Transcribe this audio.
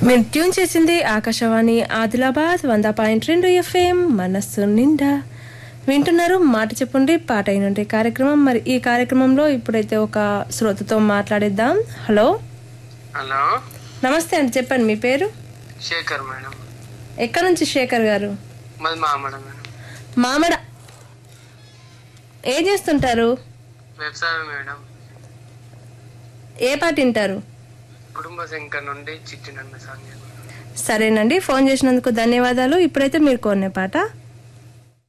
మీరు ట్యూన్ చేసింది ఆకాశవాణి ఆదిలాబాద్ వంద పాయింట్ రెండు ఎఫ్ఎం మనస్సు నిండా వింటున్నారు మాట చెప్పండి పాట అయినంటే కార్యక్రమం మరి ఈ కార్యక్రమంలో ఇప్పుడైతే ఒక శ్రోతతో మాట్లాడిద్దాం హలో హలో నమస్తే అండి చెప్పండి మీ పేరు శేఖర్ మేడం ఎక్కడి నుంచి శేఖర్ గారు మాది మామడ మేడం మామడ ఏం చేస్తుంటారు వ్యవసాయం మేడం ఏ పాట వింటారు కుటుంబ శంకర్ నుండి చిట్టి నన్న సాంగ్ సరేనండి ఫోన్ చేసినందుకు ధన్యవాదాలు ఇప్పుడైతే మీరు కోరిన పాట